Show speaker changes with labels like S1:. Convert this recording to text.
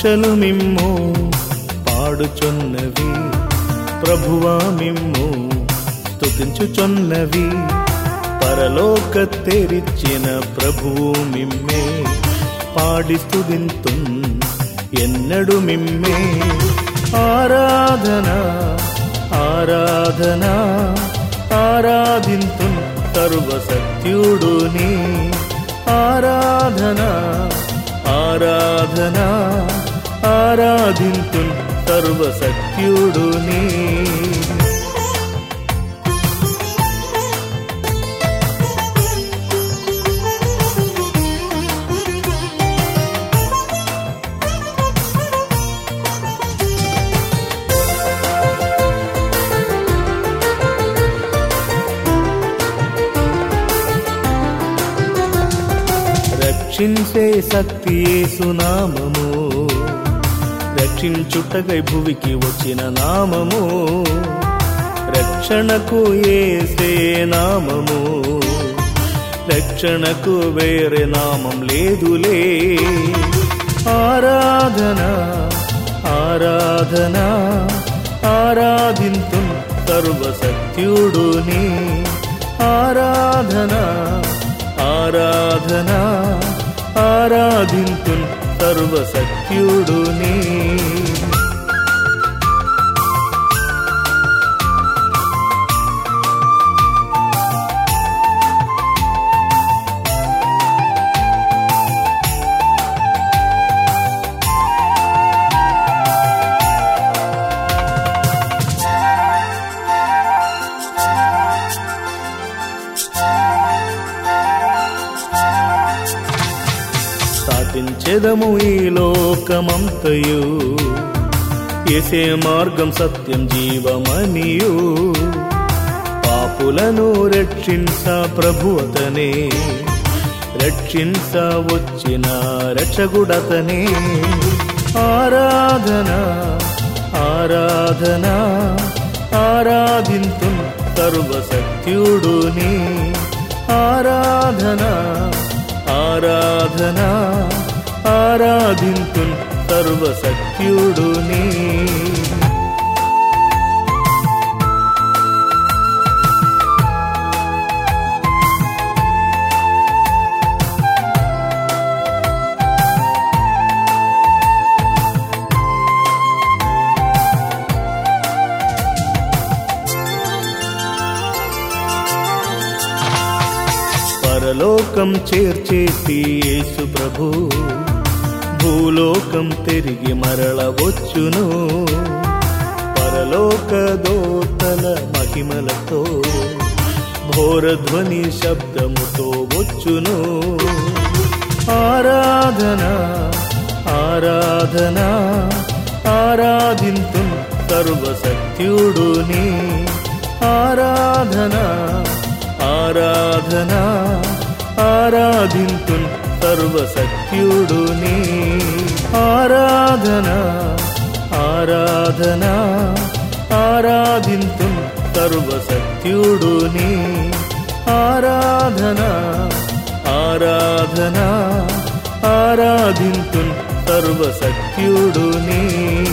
S1: పక్షలు మిమ్ము పాడుచున్నవి ప్రభువా మిమ్ము స్తుతించుచున్నవి పరలోక తెరిచిన ప్రభువు మిమ్మే పాడి స్తుతింతు ఎన్నడు మిమ్మే ఆరాధన ఆరాధన ఆరాధింతు సర్వసత్యుడుని ఆరాధన ఆరాధన ఆరాధింతు సర్వసత్యుడుని రక్షించే శక్తి సునామము రక్షించుటకై భువికి వచ్చిన నామము రక్షణకు ఏసే నామము రక్షణకు వేరే నామం లేదులే ఆరాధన ఆరాధన ఆరాధింతు సర్వసత్యుడుని ఆరాధన ఆరాధన ఆరాధింతు సర్వసత్యుడుని స్థాపించెదము ఈ లోకమంతయు ఎసే మార్గం సత్యం జీవమనియు పాపులను రక్షించ ప్రభువతనే రక్షించ వచ్చిన రక్షగుడతనే ఆరాధన ఆరాధన ఆరాధింతు సర్వసత్యుడుని ఆరాధన ఆరాధన ఆరాధింతు సర్వసత్యుడుని పరలోకం చేర్చేటి యేసు ప్రభు భూలోకం తిరిగి మరల వచ్చును పరలోక దోతల మహిమలతో ఘోరధ్వని శబ్దముతో వచ్చును ఆరాధన ఆరాధన ఆరాధింతు సర్వసత్యుడుని ఆరాధన ఆరాధన ఆరాధింతు సర్వసత్యుడుని ఆరాధన ఆరాధన ఆరాధింతు సర్వసత్యుడుని ఆరాధన ఆరాధన ఆరాధింతు సర్వసత్యుడుని